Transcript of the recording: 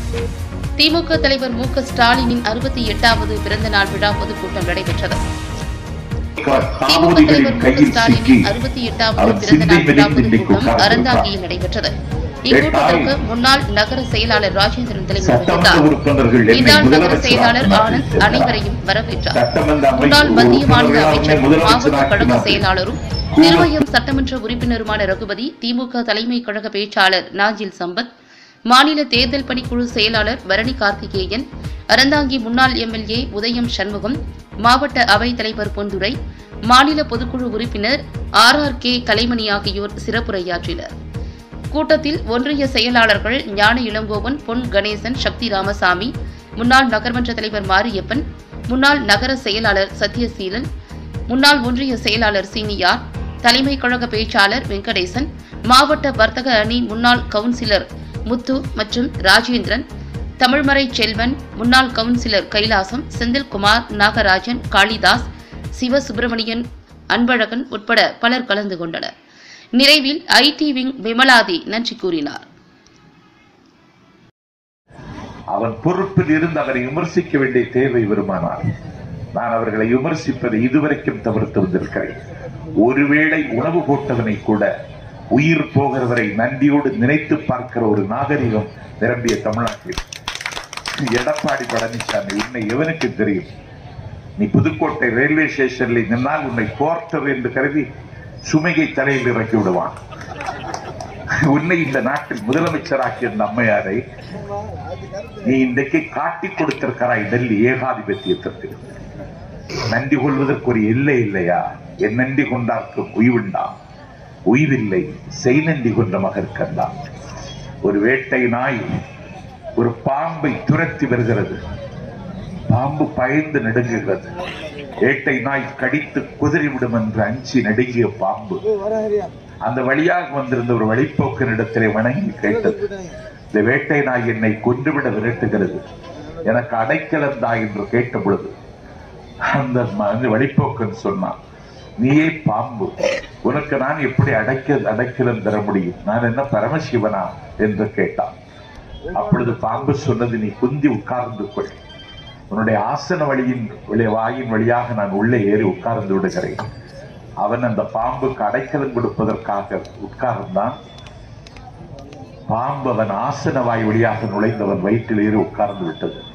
திமுக தலைவர் மு க ஸ்டாலினின் அறுபத்தி எட்டாவது பிறந்த நாள் விழா பொதுக்கூட்டம் நடைபெற்றது திமுக தலைவர் மு க ஸ்டாலினின் அறுபத்தி எட்டாவது பிறந்த நாள் விழா பொதுக்கூட்டம் அறந்தாங்கியில் நடைபெற்றது இக்கூட்டத்திற்கு முன்னாள் நகர செயலாளர் ராஜேந்திரன் தலைமை சட்டமன்ற வகித்தார் உறுப்பினர்கள் என்னை இந்நாள் நகர முதலமைச்சர் செயலாளர் ஆக்கினார் ஆனந்த் என்றார். அனைவரையும் வரவேற்றார் சட்டமன்ற அமைச்சர் முன்னாள் மத்திய மாநில உறுப்பினர்கள் அமைச்சரும் முதலமைச்சர் மாவட்ட கழக ஆக்கினார். செயலாளரும் திருமயம் சட்டமன்ற உறுப்பினருமான ரகுபதி திமுக தலைமை கழக பேச்சாளர் நாஜில் சம்பத் மாநில தேர்தல் பணிக்குழு செயலாளர் பரணி கார்த்திகேயன் அறந்தாங்கி முன்னாள் எம்எல்ஏ உதயம் சண்முகம் மாவட்ட அவைத் தலைவர் பொன்துரை மாநில பொதுக்குழு உறுப்பினர் ஆர் ஆர் கே கலைமணி ஆகியோர் சிறப்புரையாற்றினர் கூட்டத்தில் ஒன்றிய செயலாளர்கள் ஞான இளங்கோவன் பொன் கணேசன் சக்தி ராமசாமி முன்னாள் நகர்மன்ற தலைவர் மாரியப்பன் முன்னாள் நகர செயலாளர் சத்யசீலன் முன்னாள் ஒன்றிய செயலாளர் சீனியார் தலைமை கழக பேச்சாளர் வெங்கடேசன் மாவட்ட வர்த்தக அணி முன்னாள் கவுன்சிலர் முத்து மற்றும் ராஜேந்திரன் தமிழ்மறை செல்வன் முன்னாள் கவுன்சிலர் கைலாசம் செந்தில்குமார் நாகராஜன் காளிதாஸ் சிவசுப்பிரமணியன் அன்பழகன் உட்பட பலர் கலந்து கொண்டனர் நிறைவில் ஐடி விங் விமலாதி நன்றி கூறினார் அவன் பொறுப்பில் இருந்து அவரை விமர்சிக்க வேண்டிய தேவை வருமானார் நான் அவர்களை விமர்சிப்பதை இதுவரைக்கும் தவிர்த்து வந்திருக்கிறேன் ஒருவேளை உணவு போட்டவனை கூட உயிர் போகிறவரை நன்றியோடு நினைத்து பார்க்கிற ஒரு நாகரிகம் நிரம்பிய தமிழ்நாட்டில் எடப்பாடி பழனிசாமி உன்னை எவனுக்கு தெரியும் நீ புதுக்கோட்டை ரயில்வே ஸ்டேஷன்ல நின்னால் உன்னை போர்ட்டர் என்று கருதி சுமையை தலையில் இறக்கி விடுவான் உன்னை இந்த நாட்டில் முதலமைச்சராக்கிய இந்த அம்மையாரை நீ இன்றைக்கு காட்டிக் கொடுத்திருக்கிறாய் டெல்லி ஏகாதிபத்தியத்திற்கு நன்றி கொள்வதற்கு ஒரு எல்லை இல்லையா என் நன்றி கொண்டார்க்கு உய்வுண்டா உய்வில்லை செய் நன்றி கொண்ட மகற்கண்டா ஒரு வேட்டை நாய் ஒரு பாம்பை துரத்தி வருகிறது பாம்பு பயந்து நடுங்குகிறது வேட்டை நாய் கடித்து குதறிவிடும் என்று அஞ்சி நடுங்கிய பாம்பு அந்த வழியாக வந்திருந்த ஒரு வழிப்போக்கனிடத்திலே வணங்கி கேட்டது இந்த வேட்டை நாய் என்னை கொன்றுவிட விரட்டுகிறது எனக்கு அடைக்கலம் தா என்று கேட்ட பொழுது அந்த ம- அந்த வழிப்போக்கன் சொன்னான் நீயே பாம்பு உனக்கு நான் எப்படி அடைக்க அடைக்கலம் தர முடியும் நான் என்ன பரமசிவனா என்று கேட்டான் அப்பொழுது பாம்பு சொன்னது நீ குந்தி உட்கார்ந்து கொள் உன்னுடைய ஆசன வழியின் வழி- வாயின் வழியாக நான் உள்ளே ஏறி உட்கார்ந்து விடுகிறேன் அவன் அந்த பாம்புக்கு அடைக்கலம் கொடுப்பதற்காக உட்கார்ந்தான் பாம்பு அவன் ஆசன வாய் வழியாக நுழைந்தவன் வயிற்றில் ஏறி உட்கார்ந்து விட்டது